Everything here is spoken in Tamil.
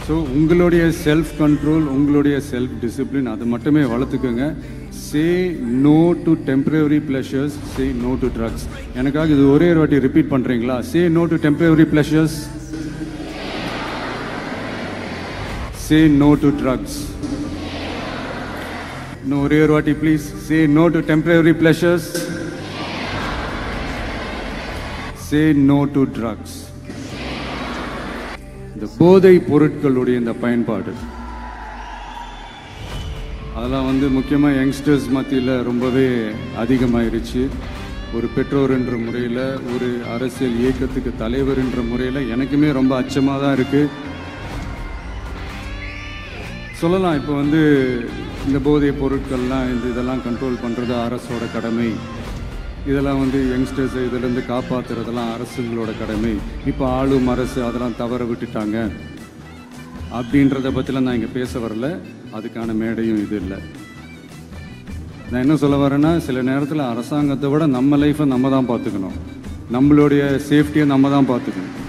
ஸோ உங்களுடைய செல்ஃப் கண்ட்ரோல் உங்களுடைய செல்ஃப் டிசிப்ளின் அது மட்டுமே வளர்த்துக்கோங்க say no to temporary pleasures say no to drugs எனக்காக இது ஒரே ஒரு வாட்டி ரிப்பீட் பண்ணுறீங்களா say no to temporary pleasures say no to drugs இன்னும் ஒரே ஒரு வாட்டி please say no to temporary pleasures say no to drugs இந்த போதை பொருட்களுடைய இந்த பயன்பாடு அதெல்லாம் வந்து முக்கியமாக யங்ஸ்டர்ஸ் மத்தியில் ரொம்பவே அதிகமாயிருச்சு ஒரு பெற்றோர் என்ற முறையில் ஒரு அரசியல் இயக்கத்துக்கு தலைவர் என்ற முறையில் எனக்குமே ரொம்ப அச்சமாக தான் இருக்குது சொல்லலாம் இப்போ வந்து இந்த போதைப் பொருட்கள்லாம் இந்த இதெல்லாம் கண்ட்ரோல் பண்ணுறது அரசோட கடமை இதெல்லாம் வந்து யங்ஸ்டர்ஸை இதிலேருந்து காப்பாற்றுறதெல்லாம் அரசுங்களோட கடமை இப்போ ஆளும் அரசு அதெல்லாம் தவற விட்டுட்டாங்க அப்படின்றத பற்றிலாம் நான் இங்கே பேச வரல அதுக்கான மேடையும் இது இல்லை நான் என்ன சொல்ல வரேன்னா சில நேரத்தில் அரசாங்கத்தை விட நம்ம லைஃப்பை நம்ம தான் பார்த்துக்கணும் நம்மளுடைய சேஃப்டியை நம்ம தான் பார்த்துக்கணும்